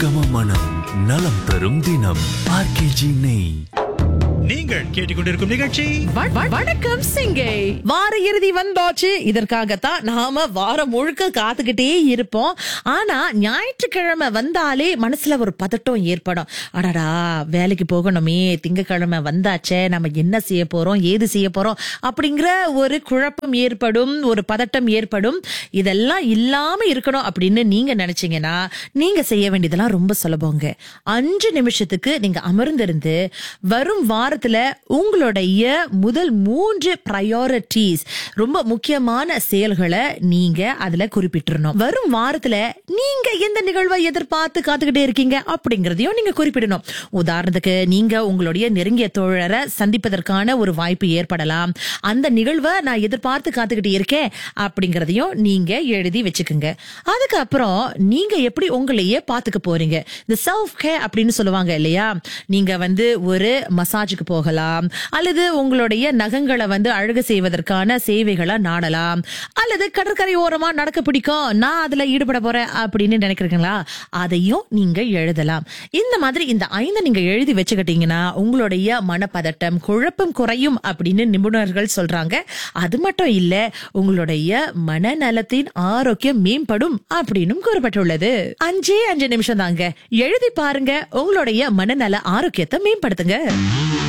கம மனம் நலம் தரும் தினம் ஆர்கேஜி நெய் நீங்கள் கேட்டுக்கொண்டிருக்கும் நிகழ்ச்சி வ- வ- வணக்கம் சிங்கை வார இறுதி வந்தாச்சு இதற்காகத்தான் நாம வாரம் முழுக்க காத்துக்கிட்டே இருப்போம் ஆனா ஞாயிற்றுக்கிழமை வந்தாலே மனசுல ஒரு பதட்டம் ஏற்படும் அடடா வேலைக்கு போகணுமே திங்கக்கிழமை வந்தாச்சே நம்ம என்ன செய்ய போறோம் ஏது செய்ய போறோம் அப்படிங்கிற ஒரு குழப்பம் ஏற்படும் ஒரு பதட்டம் ஏற்படும் இதெல்லாம் இல்லாம இருக்கணும் அப்படின்னு நீங்க நினைச்சீங்கன்னா நீங்க செய்ய வேண்டியதெல்லாம் ரொம்ப சுலபங்க அஞ்சு நிமிஷத்துக்கு நீங்க அமர்ந்திருந்து வரும் வாரத்துல உங்களுடைய முதல் மூன்று ப்ரையாரிட்டிஸ் ரொம்ப முக்கியமான செயல்களை நீங்க அதுல குறிப்பிட்டிரணும் வரும் வாரத்துல நீங்க எந்த நிகழ்வை எதிர்பார்த்து காத்துக்கிட்டே இருக்கீங்க அப்படிங்கறதையும் நீங்க குறிப்பிடணும் உதாரணத்துக்கு நீங்க உங்களுடைய நெருங்கிய தோழரை சந்திப்பதற்கான ஒரு வாய்ப்பு ஏற்படலாம் அந்த நிகழ்வை நான் எதிர்பார்த்து காத்துக்கிட்டு இருக்கேன் அப்படிங்கறதையும் நீங்க எழுதி வச்சுக்கோங்க அதுக்கப்புறம் நீங்க எப்படி உங்களையே பாத்துக்க போறீங்க இந்த செல்ஃப் கேர் அப்படின்னு சொல்லுவாங்க இல்லையா நீங்க வந்து ஒரு மசாஜுக்கு போகலாம் அல்லது உங்களுடைய நகங்களை வந்து அழகு செய்வதற்கான சேவைகளை நாடலாம் அல்லது கடற்கரை ஓரமா நடக்க பிடிக்கும் நான் அதுல ஈடுபட போறேன் அப்படின்னு நினைக்கிறீங்களா அதையும் நீங்க எழுதலாம் இந்த மாதிரி இந்த ஐந்து நீங்க எழுதி வச்சுக்கிட்டீங்கன்னா உங்களுடைய மனப்பதட்டம் குழப்பம் குறையும் அப்படின்னு நிபுணர்கள் சொல்றாங்க அது மட்டும் இல்ல உங்களுடைய மனநலத்தின் ஆரோக்கியம் மேம்படும் அப்படின்னு கூறப்பட்டுள்ளது அஞ்சே அஞ்சு நிமிஷம் தாங்க எழுதி பாருங்க உங்களுடைய மனநல ஆரோக்கியத்தை மேம்படுத்துங்க